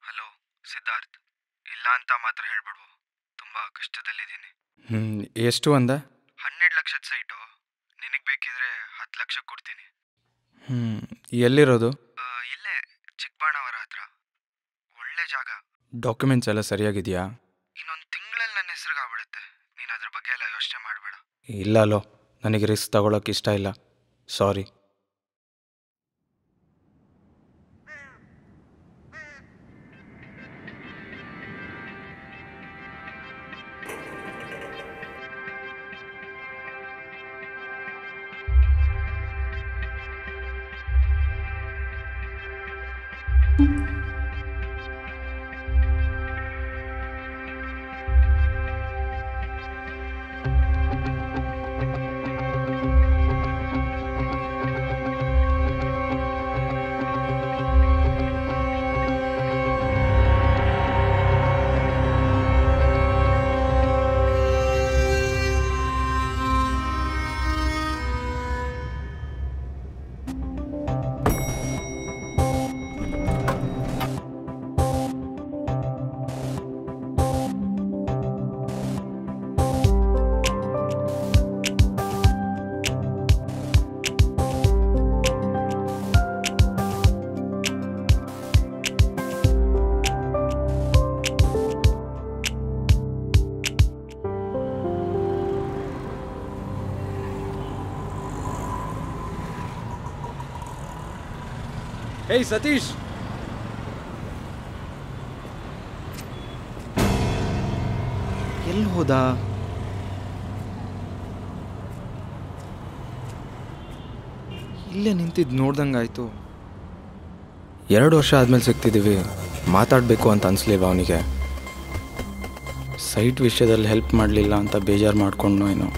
Hello Siddharth ಇಲ್ಲ ಅಂತ ಮಾತ್ರ ಹೇಳ್ಬಿಡು ತುಂಬ ಕಷ್ಟದಲ್ಲಿದ್ದೀನಿ ಹ್ಞೂ ಎಷ್ಟು ಅಂದ ಹನ್ನೆರಡು ಲಕ್ಷದ ಸೈಟು ನಿನಗೆ ಬೇಕಿದ್ರೆ ಹತ್ತು ಲಕ್ಷ ಕೊಡ್ತೀನಿ ಹ್ಞೂ ಎಲ್ಲಿರೋದು ಆ, ಇಲ್ಲೇ ಚಿಕ್ಕಬಾಣವರ ಹತ್ರ ಒಳ್ಳೆ ಜಾಗ ಡಾಕ್ಯುಮೆಂಟ್ಸ್ ಎಲ್ಲ ಸರಿಯಾಗಿದೆಯಾ ಇನ್ನೊಂದು ತಿಂಗಳಲ್ಲಿ ನನ್ನ ಹೆಸ್ರಿಗೆ ಆಗ್ಬಿಡುತ್ತೆ ನೀನು ಅದ್ರ ಬಗ್ಗೆ ಎಲ್ಲ ಯೋಚನೆ ಮಾಡಬೇಡ ಇಲ್ಲ ಅಲ್ಲೋ ನನಗೆ ರಿಸ್ಕ್ ತಗೊಳಕ್ಕೆ ಇಷ್ಟ ಇಲ್ಲ ಸಾರಿ ಏಯ್ ಸತೀಶ್ ಎಲ್ಲಿ ಹೋದ ಇಲ್ಲೇ ನಿಂತಿದ್ದು ನೋಡ್ದಂಗಾಯ್ತು ಎರಡು ವರ್ಷ ಆದ್ಮೇಲೆ ಸಿಗ್ತಿದ್ದೀವಿ ಮಾತಾಡಬೇಕು ಅಂತ ಅನ್ಸ್ಲಿಲ್ವ ಅವನಿಗೆ ಸೈಟ್ ವಿಷಯದಲ್ಲಿ ಹೆಲ್ಪ್ ಮಾಡಲಿಲ್ಲ ಅಂತ ಬೇಜಾರು ಮಾಡ್ಕೊಂಡು ಏನೋ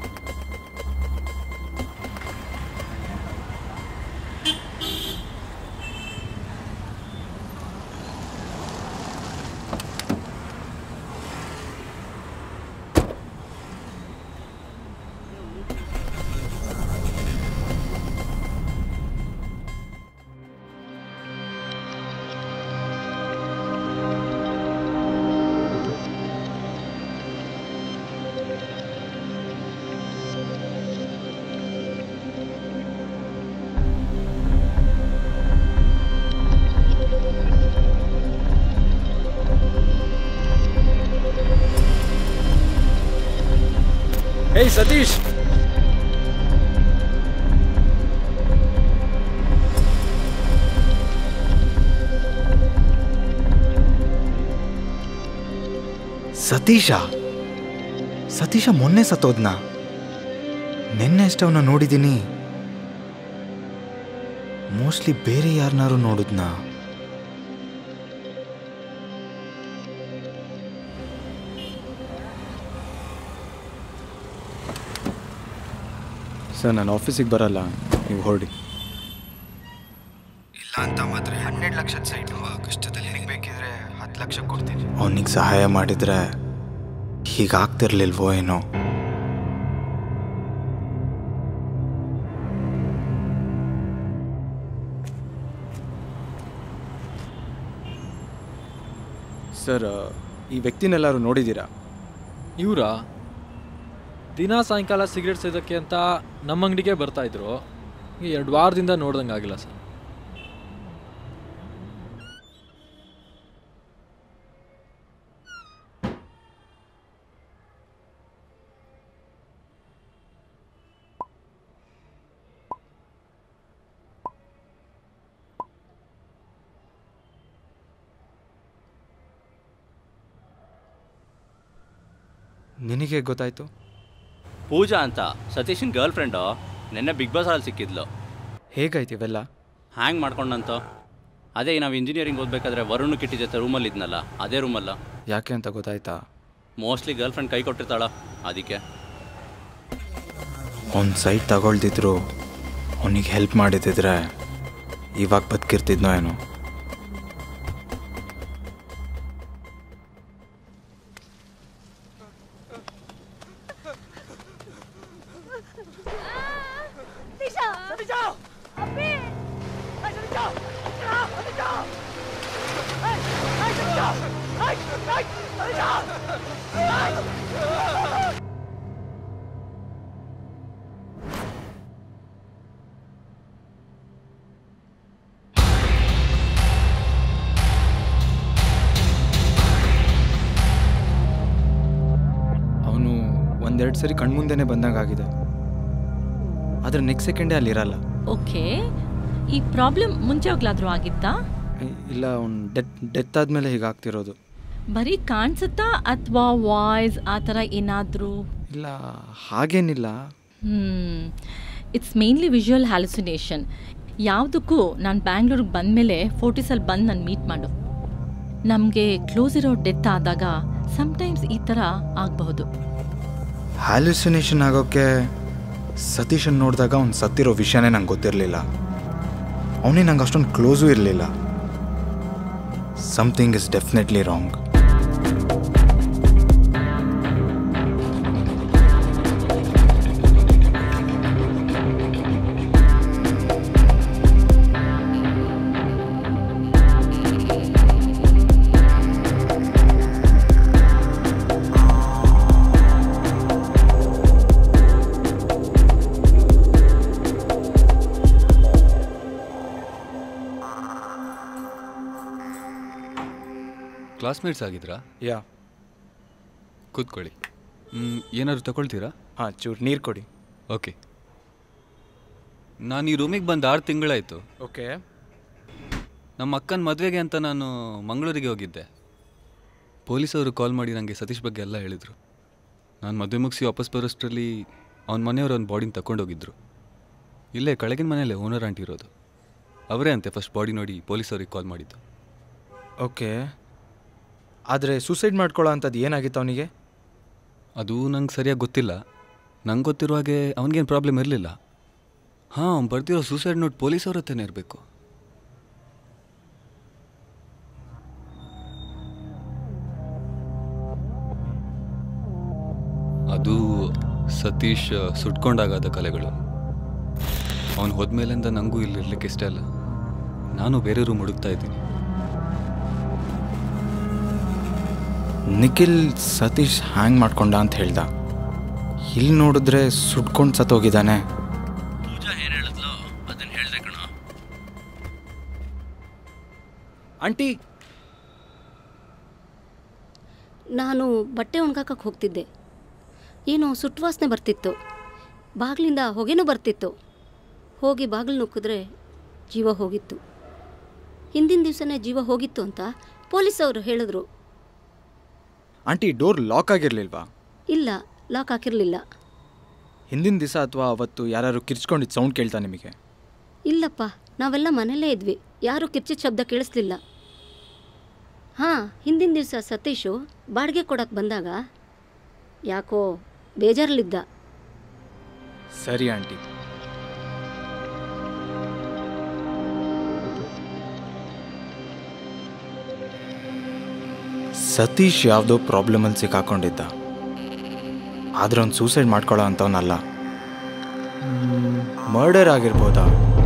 ಏಯ್ ಸತೀಶ್ ಸತೀಶ ಸತೀಶ ಮೊನ್ನೆ ಸತ್ತೋದ್ನ ನಿನ್ನೆ ಅಷ್ಟವನ್ನ ನೋಡಿದ್ದೀನಿ ಮೋಸ್ಟ್ಲಿ ಬೇರೆ ಯಾರನ್ನಾರು ನೋಡಿದ್ನ ಸರ್ ನಾನು ಆಫೀಸಿಗೆ ಬರಲ್ಲ ನೀವು ಹೊರಡಿ ಇಲ್ಲ ಅಂತ ಮಾತ್ರ ಹನ್ನೆರಡು ಲಕ್ಷದ ಸೈಟು ಕಷ್ಟದಲ್ಲಿ ನಿನಗೆ ಬೇಕಿದ್ರೆ ಹತ್ತು ಲಕ್ಷ ಕೊಡ್ತೀನಿ ಅವನಿಗೆ ಸಹಾಯ ಮಾಡಿದ್ರೆ ಹೀಗಾಗ್ತಿರ್ಲಿಲ್ವೋ ಏನೋ ಸರ್ ಈ ವ್ಯಕ್ತಿನೆಲ್ಲರೂ ನೋಡಿದ್ದೀರಾ ಇವರ ದಿನ ಸಾಯಂಕಾಲ ಸಿಗರೇಟ್ ಸೇದೋಕ್ಕೆ ಅಂತ ನಮ್ಮ ಅಂಗಡಿಗೆ ಬರ್ತಾ ಇದ್ರು ಈ ಎರಡು ವಾರದಿಂದ ನೋಡ್ದಂಗೆ ಆಗಿಲ್ಲ ಸರ್ ನಿನಗೆ ಗೊತ್ತಾಯ್ತು ಪೂಜಾ ಅಂತ ಸತೀಶನ್ ಗರ್ಲ್ ಫ್ರೆಂಡು ನಿನ್ನೆ ಬಿಗ್ ಬಾಸ್ ಅಲ್ಲಿ ಸಿಕ್ಕಿದ್ಲು ಹೇಗಾಯ್ತು ಇವೆಲ್ಲ ಹ್ಯಾಂಗ್ ಮಾಡ್ಕೊಂಡಂತ ಅದೇ ನಾವು ಇಂಜಿನಿಯರಿಂಗ್ ಓದಬೇಕಾದ್ರೆ ವರುಣ್ ಕಿಟ್ಟಿ ಜೊತೆ ರೂಮಲ್ಲಿ ಇದ್ನಲ್ಲ ಅದೇ ರೂಮಲ್ಲ ಯಾಕೆ ಅಂತ ಗೊತ್ತಾಯ್ತಾ ಮೋಸ್ಟ್ಲಿ ಗರ್ಲ್ ಫ್ರೆಂಡ್ ಕೈ ಕೊಟ್ಟಿರ್ತಾಳ ಅದಕ್ಕೆ ಅವ್ನ ಸೈಟ್ ತಗೊಳ್ದಿದ್ರು ಅವನಿಗೆ ಹೆಲ್ಪ್ ಮಾಡಿದಿದ್ರೆ ಇವಾಗ ಬದುಕಿರ್ತಿದ್ನೋ ಏನೋ Hey! ಅವನು ಒಂದೆರಡು ಸರಿ ಕಣ್ಮುಂದೆನೇ ಬಂದಂಗಾಗಿದೆ ಆದರೆ ನೆಕ್ಸ್ಟ್ ಸೆಕೆಂಡೇ ಅಲ್ಲಿರಲ್ಲ ಓಕೆ ಈ ಪ್ರಾಬ್ಲಮ್ ಮುಂಚೆ ಹೋಗ್ಲಾದ್ರೂ ಆಗಿತ್ತಾ ಇ- ಇಲ್ಲ ಅವ್ನು ಡೆತ್ ಡೆತ್ ಆದಮೇಲೆ ಹೀಗಾಗ್ತಿರೋದು ಬರೀ ಕಾಣಿಸುತ್ತಾ ಅಥವಾ ವಾಯ್ಸ್ ಆ ಥರ ಏನಾದರೂ ಇಲ್ಲ ಹಾಗೇನಿಲ್ಲ hmm it's mainly visual hallucination ಯಾವುದಕ್ಕೂ ನಾನು ಬ್ಯಾಂಗ್ಳೂರಿಗೆ ಬಂದಮೇಲೆ ಫೋರ್ಟಿಸಲ್ಲಿ ಬಂದು ನಾನು ಮೀಟ್ ಮಾಡು ನಮಗೆ ಕ್ಲೋಸ್ ಇರೋ ಡೆತ್ ಆದಾಗ ಸಮ್ಟೈಮ್ಸ್ ಈ ಥರ ಆಗಬಹುದು ಹ್ಯಾಲ್ಯುಸಿನೇಷನ್ ಆಗೋಕ್ಕೆ ಸತೀಶನ್ ನೋಡಿದಾಗ ಅವ್ನು ಸತ್ತಿರೋ ವಿಷಯನೇ ನಂಗೆ ಗೊತ್ತಿರಲಿಲ್ಲ ಅವನೇ ನಂಗೆ ಅಷ್ಟೊಂದು ಕ್ಲೋಸು ಇರಲಿಲ್ಲ something is definitely wrong classmates ಆಗಿದ್ರಾ ಯಾ ಕೂತ್ಕೊಳ್ಳಿ ಮ್, ಏನಾದ್ರು ತಗೊಳ್ತೀರಾ ಹಾಂ ಚೂರು ನೀರು ಕೊಡಿ ಓಕೆ ನಾನು ಈ ರೂಮಿಗೆ ಬಂದು ಆರು ತಿಂಗಳಾಯಿತು ಓಕೆ ನಮ್ಮ ಅಕ್ಕನ ಮದುವೆಗೆ ಅಂತ ನಾನು ಮಂಗಳೂರಿಗೆ ಹೋಗಿದ್ದೆ ಪೊಲೀಸವರು ಕಾಲ್ ಮಾಡಿ ನನಗೆ ಸತೀಶ್ ಬಗ್ಗೆ ಎಲ್ಲ ಹೇಳಿದರು ನಾನು ಮದುವೆ ಮುಗಿಸಿ ವಾಪಸ್ ಬರೋಷ್ಟರಲ್ಲಿ ಅವನ ಮನೆಯವರು ಒಂದು ಬಾಡಿನ ತಗೊಂಡೋಗಿದ್ರು ಇಲ್ಲೇ ಕೆಳಗಿನ ಮನೇಲೆ ಓನರ್ ಆಂಟಿ ಇರೋದು ಅವರೇ ಅಂತೆ ಫಸ್ಟ್ ಬಾಡಿ ನೋಡಿ ಪೊಲೀಸವ್ರಿಗೆ ಕಾಲ್ ಮಾಡಿದ್ದು ಓಕೆ ಆದರೆ ಸೂಸೈಡ್ ಮಾಡ್ಕೊಳ್ಳೋ ಅಂಥದ್ದು ಏನಾಗಿತ್ತು ಅವನಿಗೆ ಅದು ನಂಗೆ ಸರಿಯಾಗಿ ಗೊತ್ತಿಲ್ಲ ನಂಗೆ ಗೊತ್ತಿರೋ ಹಾಗೆ ಅವನಿಗೇನು ಪ್ರಾಬ್ಲಮ್ ಇರಲಿಲ್ಲ ಹಾಂ ಅವ್ನು ಬರ್ತಿರೋ ಸೂಸೈಡ್ ನೋಟ್ ಪೊಲೀಸವ್ರ ಹತ್ರನೇ ಇರಬೇಕು ಅದು ಸತೀಶ್ ಸುಟ್ಕೊಂಡಾಗಾದ ಕಲೆಗಳು ಅವನು ಹೋದ್ಮೇಲಿಂದ ನನಗೂ ಇಲ್ಲಿ ಇರ್ಲಿಕ್ಕೆ ಇಷ್ಟ ಇಲ್ಲ ನಾನು ಬೇರೆ ರೂಮ್ ಹುಡುಕ್ತಾ ಇದ್ದೀನಿ ನಿಖಿಲ್ ಸತೀಶ್ ಹ್ಯಾಂಗ್ ಮಾಡ್ಕೊಂಡ ಅಂತ ಹೇಳ್ದ ಇಲ್ಲಿ ನೋಡಿದ್ರೆ ಸುಟ್ಕೊಂಡು ಸತ್ತೋಗಿದ್ದಾನೆ ಪೂಜಾ ಏನು ಹೇಳಿದ್ಲು ಅದನ್ನು ಹೇಳ್ದೆ ಕಣೋ ಆಂಟಿ ನಾನು ಬಟ್ಟೆ ಒಣಗಾಕಕ್ಕೆ ಹೋಗ್ತಿದ್ದೆ ಏನೋ ಸುಟ್ವಾಸನೆ ಬರ್ತಿತ್ತು ಬಾಗಿಲಿಂದ ಹೊಗೆನೂ ಬರ್ತಿತ್ತು ಹೋಗಿ ಬಾಗಿಲು ನುಗ್ಗಿದ್ರೆ ಜೀವ ಹೋಗಿತ್ತು ಹಿಂದಿನ ದಿವಸನೇ ಜೀವ ಹೋಗಿತ್ತು ಅಂತ ಪೊಲೀಸವರು ಹೇಳಿದ್ರು ಆಂಟಿ ಡೋರ್ ಲಾಕ್ ಆಗಿರಲಿಲ್ವಾ ಇಲ್ಲ ಲಾಕ್ ಹಾಕಿರಲಿಲ್ಲ ಹಿಂದಿನ ದಿವಸ ಅಥವಾ ಅವತ್ತು ಯಾರು ಕಿರ್ಚ್ಕೊಂಡಿದ್ದು ಸೌಂಡ್ ಕೇಳ್ತಾ ನಿಮಗೆ ಇಲ್ಲಪ್ಪ ನಾವೆಲ್ಲ ಮನೆಯಲ್ಲೇ ಇದ್ವಿ ಯಾರೂ ಕಿರ್ಚಿದ ಶಬ್ದ ಕೇಳಿಸ್ಲಿಲ್ಲ ಹಾಂ ಹಿಂದಿನ ದಿವಸ ಸತೀಶು ಬಾಡಿಗೆ ಕೊಡಕ್ಕೆ ಬಂದಾಗ ಯಾಕೋ ಬೇಜಾರಲ್ಲಿದ್ದ ಸರಿ ಆಂಟಿ ಸತೀಶ್ ಯಾವುದೋ ಪ್ರಾಬ್ಲಮಲ್ಲಿ ಸಿಕ್ಕಾಕೊಂಡಿದ್ದ ಆದ್ರೆ ಅವ್ನು ಸೂಸೈಡ್ ಮಾಡ್ಕೊಳ್ಳೋ ಅಂಥವನಲ್ಲ ಮರ್ಡರ್ ಆಗಿರ್ಬೋದಾ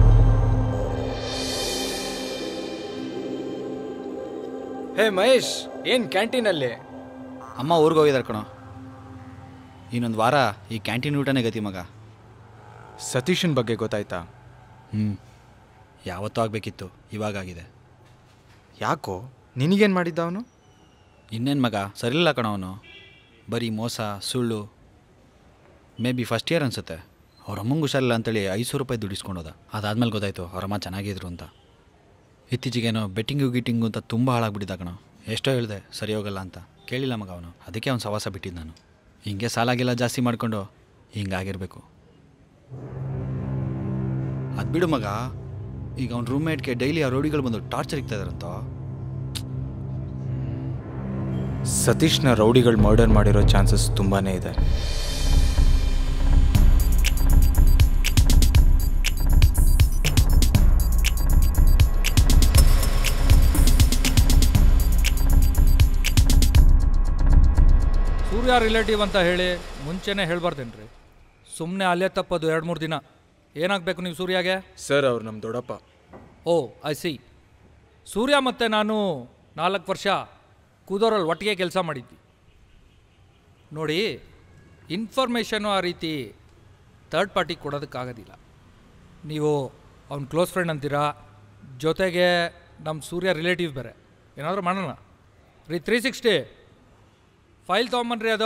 ಹೇ ಮಹೇಶ್ ಏನು ಕ್ಯಾಂಟೀನಲ್ಲಿ ಅಮ್ಮ ಊರಿಗೆ ಹೋಗಿದ್ದಾರೆ ಕಣೋ ಇನ್ನೊಂದು ವಾರ ಈ ಕ್ಯಾಂಟೀನ್ ಊಟನೇ ಗತಿ ಮಗ ಸತೀಶನ್ ಬಗ್ಗೆ ಗೊತ್ತಾಯ್ತಾ ಹ್ಞೂ ಯಾವತ್ತೂ ಆಗಬೇಕಿತ್ತು ಇವಾಗಾಗಿದೆ ಯಾಕೋ ನಿನಗೇನು ಮಾಡಿದ್ದ ಅವನು ಇನ್ನೇನು ಮಗ ಸರಿಯಿಲ್ಲ ಕಣ ಅವನು ಬರೀ ಮೋಸ ಸುಳ್ಳು ಮೇ ಬಿ ಫಸ್ಟ್ ಇಯರ್ ಅನಿಸುತ್ತೆ ಅವ್ರ ಅಮ್ಮಂಗೆ ಹುಷಾರಿಲ್ಲ ಅಂತೇಳಿ ಐದು ಸಾವಿರ ರೂಪಾಯಿ ದುಡಿಸ್ಕೊಂಡೋದ ಅದಾದ್ಮೇಲೆ ಗೊತ್ತಾಯ್ತು ಅವ್ರಮ್ಮ ಚೆನ್ನಾಗಿದ್ರು ಅಂತ ಇತ್ತೀಚೆಗೇನೋ ಬೆಟ್ಟಿಂಗು ಗೀಟಿಂಗು ಅಂತ ತುಂಬ ಹಾಳಾಗ್ಬಿಟ್ಟಿದ್ದ ಕಣ ಎಷ್ಟೋ ಹೇಳಿದೆ ಸರಿ ಹೋಗಲ್ಲ ಅಂತ ಕೇಳಿಲ್ಲ ಮಗ ಅವನು ಅದಕ್ಕೆ ಅವ್ನು ಸವಾಸ ಬಿಟ್ಟಿದ್ದು ನಾನು ಹಿಂಗೆ ಸಾಲಾಗಿಲ್ಲ ಜಾಸ್ತಿ ಮಾಡಿಕೊಂಡು ಹಿಂಗಾಗಿರ್ಬೇಕು ಅದು ಬಿಡು ಮಗ ಈಗ ಅವ್ನ ರೂಮ್ಮೇಟ್ಗೆ ಡೈಲಿ ಆ ರೋಡಿಗಳು ಬಂದು ಟಾರ್ಚರ್ ಇಕ್ತಾ ಇದಾರಂತ ಸತೀಶ್ನ ರೌಡಿಗಳು ಮರ್ಡರ್ ಮಾಡಿರೋ ಚಾನ್ಸಸ್ ತುಂಬಾ ಇದೆ ಸೂರ್ಯ ರಿಲೇಟಿವ್ ಅಂತ ಹೇಳಿ ಮುಂಚೆನೇ ಹೇಳ್ಬಾರ್ದೇನ್ರಿ ಸುಮ್ಮನೆ ಅಲ್ಲೇ ತಪ್ಪದು ಎರಡು ಮೂರು ದಿನ ಏನಾಗಬೇಕು ನೀವು ಸೂರ್ಯಗೆ ಸರ್ ಅವ್ರು ನಮ್ಮ ದೊಡ್ಡಪ್ಪ ಓ ಐ ಸಿ ಸೂರ್ಯ ಮತ್ತು ನಾನು ನಾಲ್ಕು ವರ್ಷ ಕೂದೋರಲ್ಲಿ ಒಟ್ಟಿಗೆ ಕೆಲಸ ಮಾಡಿದ್ವಿ ನೋಡಿ ಇನ್ಫಾರ್ಮೇಷನು ಆ ರೀತಿ ಥರ್ಡ್ ಪಾರ್ಟಿ ಕೊಡೋದಕ್ಕಾಗೋದಿಲ್ಲ ನೀವು ಅವ್ನ ಕ್ಲೋಸ್ ಫ್ರೆಂಡ್ ಅಂತೀರಾ ಜೊತೆಗೆ ನಮ್ಮ ಸೂರ್ಯ ರಿಲೇಟಿವ್ ಬೇರೆ ಏನಾದರೂ ಮಾಡೋಣ ರೀ ತ್ರೀ ಸಿಕ್ಸ್ಟಿ ಫೈಲ್ ತೊಗೊಂಬನ್ರಿ ಅದು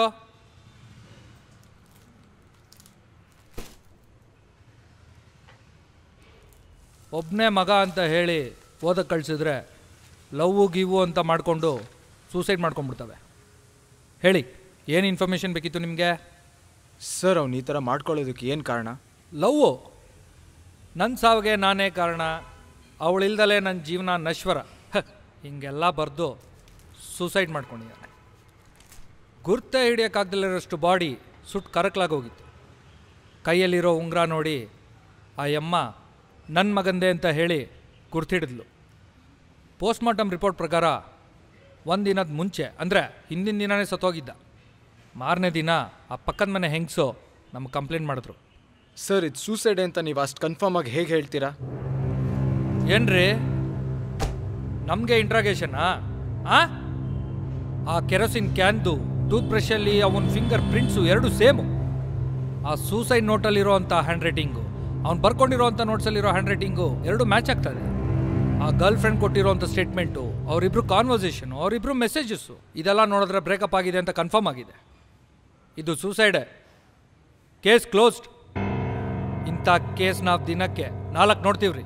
ಒಬ್ಬನೇ ಮಗ ಅಂತ ಹೇಳಿ ಓದಕ್ಕೆ ಕಳಿಸಿದ್ರೆ ಲವ್ವು ಗಿವು ಅಂತ ಮಾಡಿಕೊಂಡು ಸೂಸೈಡ್ ಮಾಡ್ಕೊಂಡ್ಬಿಡ್ತವೆ ಹೇಳಿ ಏನು ಇನ್ಫಾರ್ಮೇಷನ್ ಬೇಕಿತ್ತು ನಿಮಗೆ ಸರ್ ಅವ್ನು ಈ ಥರ ಮಾಡ್ಕೊಳ್ಳೋದಕ್ಕೆ ಏನು ಕಾರಣ ಲವ್ವು ನನ್ನ ಸಾವಿಗೆ ನಾನೇ ಕಾರಣ ಅವಳಿಲ್ದಲೇ ನನ್ನ ಜೀವನ ನಶ್ವರ ಹ, ಹಿಂಗೆಲ್ಲ ಬರೆದು ಸೂಸೈಡ್ ಮಾಡ್ಕೊಂಡಿದ್ದಾನೆ ಗುರ್ತೇ ಹಿಡಿಯೋಕ್ಕಾಗ್ದಲ್ಲಿರೋಷ್ಟು ಬಾಡಿ ಸುಟ್ಟು ಕರಕಲಾಗೋಗಿತ್ತು ಕೈಯಲ್ಲಿರೋ ಉಂಗುರ ನೋಡಿ ಆ ಯಮ್ಮ ನನ್ನ ಮಗಂದೆ ಅಂತ ಹೇಳಿ ಗುರ್ತಿಡಿದ್ಲು ಪೋಸ್ಟ್ಮಾರ್ಟಮ್ ರಿಪೋರ್ಟ್ ಪ್ರಕಾರ ಒಂದು ದಿನದ ಮುಂಚೆ ಅಂದರೆ ಹಿಂದಿನ ದಿನವೇ ಸತ್ತೋಗಿದ್ದ ಮಾರನೇ ದಿನ ಆ ಪಕ್ಕದ ಮನೆ ಹೆಂಗಸು ನಮಗೆ ಕಂಪ್ಲೇಂಟ್ ಮಾಡಿದ್ರು ಸರ್ ಇದು ಸೂಸೈಡ್ ಅಂತ ನೀವು ಅಷ್ಟು ಕನ್ಫರ್ಮ್ ಆಗಿ ಹೇಗೆ ಹೇಳ್ತೀರಾ ಏನ್ರಿ ನಮಗೆ ಇಂಟ್ರಾಗೇಷನಾ ಆ ಆ ಕೆರೋಸಿನ್ ಕ್ಯಾನ್ದು ಟೂತ್ ಬ್ರಷಲ್ಲಿ ಅವನ ಫಿಂಗರ್ ಪ್ರಿಂಟ್ಸು ಎರಡು ಸೇಮು ಆ ಸೂಸೈಡ್ ನೋಟಲ್ಲಿರೋವಂಥ ಹ್ಯಾಂಡ್ ರೈಟಿಂಗು ಅವ್ನು ಬರ್ಕೊಂಡಿರೋವಂಥ ನೋಟ್ಸಲ್ಲಿರೋ ಹ್ಯಾಂಡ್ ರೈಟಿಂಗು ಎರಡು ಮ್ಯಾಚ್ ಆಗ್ತದೆ ಆ ಗರ್ಲ್ ಫ್ರೆಂಡ್ ಕೊಟ್ಟಿರೋವಂಥ ಸ್ಟೇಟ್ಮೆಂಟು ಅವರಿಬ್ರು ಕಾನ್ವರ್ಸೇಷನು ಅವರಿಬ್ರು ಮೆಸೇಜಸ್ಸು ಇದೆಲ್ಲ ನೋಡಿದ್ರೆ ಬ್ರೇಕಪ್ ಆಗಿದೆ ಅಂತ ಕನ್ಫರ್ಮ್ ಆಗಿದೆ ಇದು ಸೂಸೈಡೇ ಕೇಸ್ ಕ್ಲೋಸ್ಡ್ ಇಂಥ ಕೇಸ್ ನಾವು ದಿನಕ್ಕೆ ನಾಲ್ಕು ನೋಡ್ತೀವ್ರಿ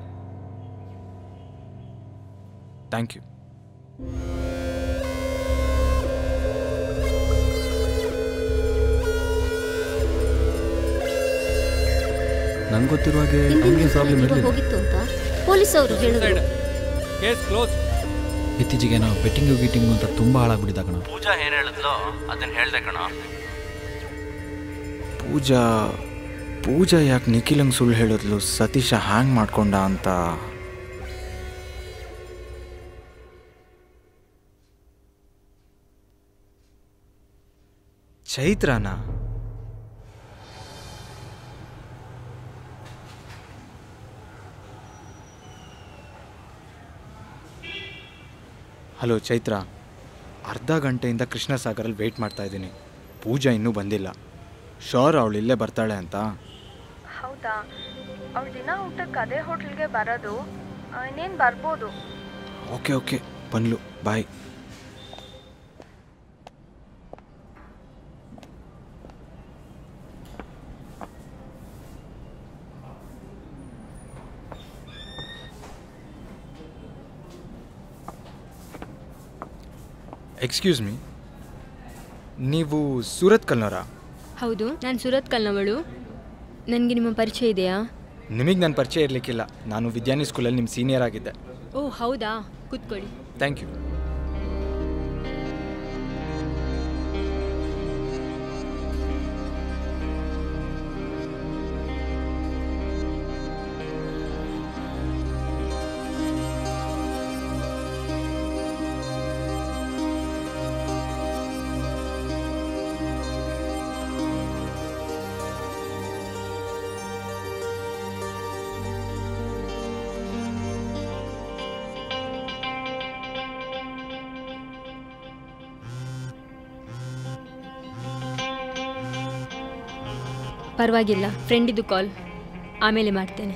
ಥ್ಯಾಂಕ್ ಯು ನಂಗೆ ಗೊತ್ತಿರುವ ಹಾಗೆ ಹಿಂದಿನ ಅವ್ನಿಗೆ ದಿವ್ಸ ಪ್ರಾಬ್ಲಮ್ ಜೀವ ಇರಲಿಲ್ಲ ಹೋಗಿತ್ತು ಅಂತ ಪೊಲೀಸ್ ಅವರು ಹೇಳಿದ್ರು ಕೇಸ್ ಕ್ಲೋಸ್ ಇತ್ತೀಚೆಗೇನೋ ಬೆಟ್ಟಿಂಗು ಗೀಟಿಂಗು ಅಂತ ತುಂಬ ಹಾಳಾಗ್ಬಿಟ್ಟಿದ್ದ ಕಣ ಪೂಜಾ ಏನು ಹೇಳಿದ್ಲೋ ಅದನ್ನು ಹೇಳ್ದೆ ಕಣ ಪೂಜಾ ಪೂಜಾ ಯಾಕೆ ನಿಖಿಲಂಗೆ ಸುಳ್ಳು ಹೇಳಿದ್ಲು ಸತೀಶ ಹ್ಯಾಂಗ್ ಮಾಡ್ಕೊಂಡ ಅಂತ ಚೈತ್ರನಾ ಹಲೋ ಚೈತ್ರ ಅರ್ಧ ಗಂಟೆಯಿಂದ ಕೃಷ್ಣಸಾಗರಲ್ಲಿ ವೆಯ್ಟ್ ಮಾಡ್ತಾ ಇದ್ದೀನಿ ಪೂಜಾ ಇನ್ನೂ ಬಂದಿಲ್ಲ ಶೋರ್ ಅವಳು ಇಲ್ಲೇ ಬರ್ತಾಳೆ ಅಂತ ಹೌದಾ ಅವಳು ದಿನ ಊಟಕ್ಕೆ ಅದೇ ಹೋಟ್ಲ್ಗೆ ಬರೋದು ಇನ್ನೇನು ಬರ್ಬೋದು ಓಕೆ ಓಕೆ ಬಂದ್ಲು ಬಾಯ್ ಎಕ್ಸ್ಕ್ಯೂಸ್ ಮೀ ನೀವು ಸೂರತ್ ಕಲ್ನವರಾ ಹೌದು ನಾನು ಸುರತ್ ಕಲ್ನವಳು ನನಗೆ ನಿಮ್ಮ ಪರಿಚಯ ಇದೆಯಾ ನಿಮಗೆ ನನ್ನ ಪರಿಚಯ ಇರಲಿಕ್ಕಿಲ್ಲ ನಾನು ವಿದ್ಯಾನಿ ಸ್ಕೂಲಲ್ಲಿ ನಿಮ್ಮ ಸೀನಿಯರ್ ಆಗಿದ್ದೆ ಓ ಹೌದಾ ಕೂತ್ಕೊಳ್ಳಿ ಥ್ಯಾಂಕ್ ಯು ಪರವಾಗಿಲ್ಲ ಫ್ರೆಂಡಿದು ಕಾಲ್ ಆಮೇಲೆ ಮಾಡ್ತೇನೆ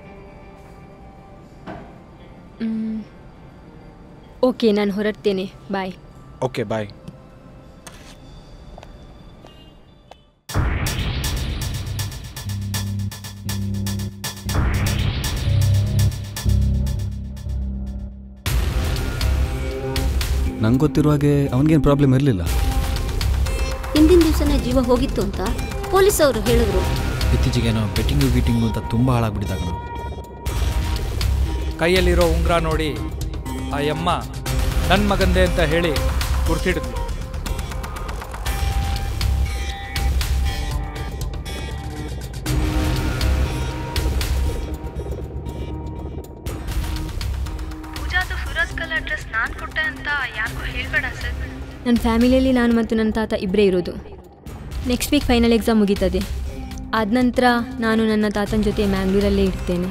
ಮ್, ಓಕೆ ನಾನು ಹೊರಡ್ತೇನೆ ಬಾಯ್ ಓಕೆ ಬಾಯ್ ನಂಗೆ ಗೊತ್ತಿರುವ ಹಾಗೆ ಅವನಿಗೇನು ಪ್ರಾಬ್ಲಮ್ ಇರಲಿಲ್ಲ ಹಿಂದಿನ ದಿವಸನೇ ಜೀವ ಹೋಗಿತ್ತು ಅಂತ ಪೊಲೀಸ್ ಅವರು ಹೇಳಿದ್ರು ಇತ್ತೀಚೆಗೇನೋ ಬೆಟ್ಟಿಂಗು ಗೀಟಿಂಗು ಅಂತ ತುಂಬ ಹಾಳಾಗ್ಬಿಟ್ಟಿದ್ದ ಕಣ ಕೈಯಲ್ಲಿರೋ ಉಂಗುರ ನೋಡಿ ಆ ಯಮ್ಮ ನನ್ನ ಮಗಂದೆ ಅಂತ ಹೇಳಿ ಗುರ್ತಿಡಿದ್ಲು ಪೂಜಾದು ಸುರತ್ ಕಲ್ ಅಡ್ರೆಸ್ ನಾನು ಕೊಟ್ಟೆ ಅಂತ ಯಾರಿಗೂ ಹೇಳ್ಬೇಡ ಸರ್ ನನ್ನ ಫ್ಯಾಮಿಲಿಯಲ್ಲಿ ನಾನು ಮತ್ತು ನನ್ನ ತಾತ ಇಬ್ಬರೇ ಇರೋದು ನೆಕ್ಸ್ಟ್ ವೀಕ್ ಫೈನಲ್ ಎಕ್ಸಾಮ್ ಮುಗೀತದೆ ಆದ ನಂತರ ನಾನು ನನ್ನ ತಾತನ ಜೊತೆ ಮ್ಯಾಂಗ್ಳೂರಲ್ಲೇ ಇರ್ತೇನೆ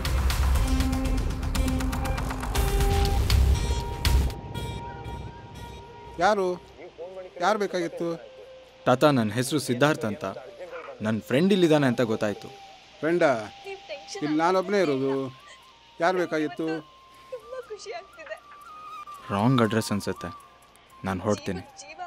ಯಾರು ಯಾರು ಬೇಕಾಗಿತ್ತು ತಾತ ನನ್ನ ಹೆಸರು ಸಿದ್ಧಾರ್ಥ್ ಅಂತ ನನ್ನ ಫ್ರೆಂಡ್ ಇಲ್ಲಿದ್ದಾನೆ ಅಂತ ಗೊತ್ತಾಯಿತು ಫ್ರೆಂಡ ಇಲ್ಲಿ ನಾನೊಬ್ಬನೇ ಇರೋದು ಯಾರು ಬೇಕಾಗಿತ್ತು ರಾಂಗ್ ಅಡ್ರೆಸ್ ಅನ್ಸುತ್ತೆ ನಾನು ಹೊರಡ್ತೀನಿ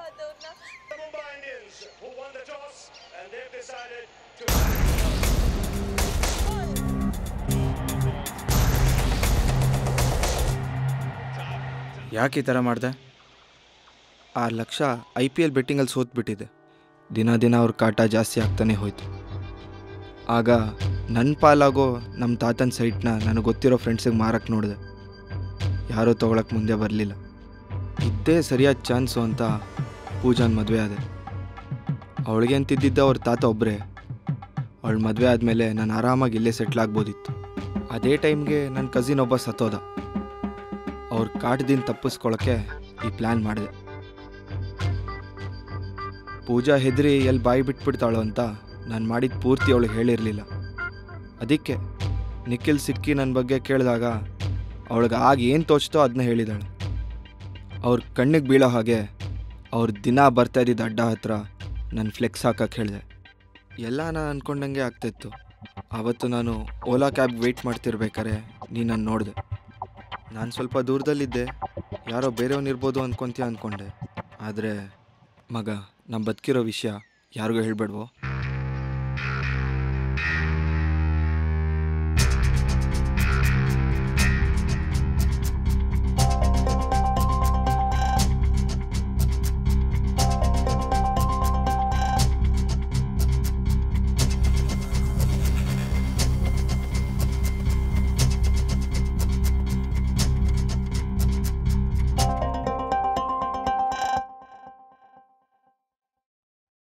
ಯಾಕೆ ಈ ಥರ ಮಾಡಿದೆ ಆ ಲಕ್ಷ ಐ ಪಿ ಎಲ್ ಬೆಟ್ಟಿಂಗಲ್ಲಿ ಸೋತ್ಬಿಟ್ಟಿದೆ ದಿನ ದಿನ ಅವ್ರ ಕಾಟ ಜಾಸ್ತಿ ಆಗ್ತಾನೆ ಹೋಯ್ತು ಆಗ ನನ್ನ ಪಾಲಾಗೋ ನಮ್ಮ ತಾತನ ಸೈಟ್ನ ನನಗೆ ಗೊತ್ತಿರೋ ಫ್ರೆಂಡ್ಸಿಗೆ ಮಾರಕ್ಕೆ ನೋಡಿದೆ ಯಾರೂ ತೊಗೊಳಕ್ಕೆ ಮುಂದೆ ಬರಲಿಲ್ಲ ಇದ್ದೇ ಸರಿಯಾದ ಚಾನ್ಸು ಅಂತ ಪೂಜಾನ್ ಮದುವೆ ಆದೆ ಅವಳಿಗೆ ಅಂತಿದ್ದಿದ್ದ ಅವ್ರ ತಾತ ಒಬ್ಬರೇ ಅವಳ ಮದುವೆ ಆದಮೇಲೆ ನಾನು ಆರಾಮಾಗಿ ಇಲ್ಲೇ ಸೆಟ್ಲ್ ಆಗ್ಬೋದಿತ್ತು ಅದೇ ಟೈಮ್ಗೆ ನನ್ನ ಕಸಿನ್ ಒಬ್ಬ ಸತ್ತೋದ ಅವ್ರ ಕಾಟದಿಂದ ತಪ್ಪಿಸ್ಕೊಳ್ಳೋಕ್ಕೆ ಈ ಪ್ಲ್ಯಾನ್ ಮಾಡಿದೆ ಪೂಜಾ ಹೆದರಿ ಎಲ್ಲಿ ಬಾಯಿ ಬಿಟ್ಬಿಡ್ತಾಳೋ ಅಂತ ನಾನು ಮಾಡಿದ ಪೂರ್ತಿ ಅವಳಿಗೆ ಹೇಳಿರಲಿಲ್ಲ ಅದಕ್ಕೆ ನಿಖಿಲ್ ಸಿಕ್ಕಿ ನನ್ನ ಬಗ್ಗೆ ಕೇಳಿದಾಗ ಅವಳಿಗೆ ಆಗ ಏನು ತೋಚ್ತೋ ಅದನ್ನ ಹೇಳಿದಾಳೆ ಅವ್ರ ಕಣ್ಣಿಗೆ ಬೀಳೋ ಹಾಗೆ ಅವ್ರ ದಿನ ಬರ್ತಾ ಇದ್ದಿದ್ದ ಅಡ್ಡ ಹತ್ರ ನಾನು ಫ್ಲೆಕ್ಸ್ ಹಾಕಕ್ಕೆ ಹೇಳಿದೆ ಎಲ್ಲ ನಾನು ಅಂದ್ಕೊಂಡಂಗೆ ಆಗ್ತಿತ್ತು ಆವತ್ತು ನಾನು ಓಲಾ ಕ್ಯಾಬ್ ವೆಯ್ಟ್ ಮಾಡ್ತಿರ್ಬೇಕಾರೆ ನೀನು ನಾನು ನೋಡಿದೆ ನಾನು ಸ್ವಲ್ಪ ದೂರದಲ್ಲಿದ್ದೆ ಯಾರೋ ಬೇರೆಯವನಿರ್ಬೋದು ಅಂದ್ಕೊತೀಯ ಅಂದ್ಕೊಂಡೆ ಆದರೆ ಮಗ ನಮ್ಮ ಬದುಕಿರೋ ವಿಷಯ ಯಾರಿಗೂ ಹೇಳ್ಬೇಡ್ವೋ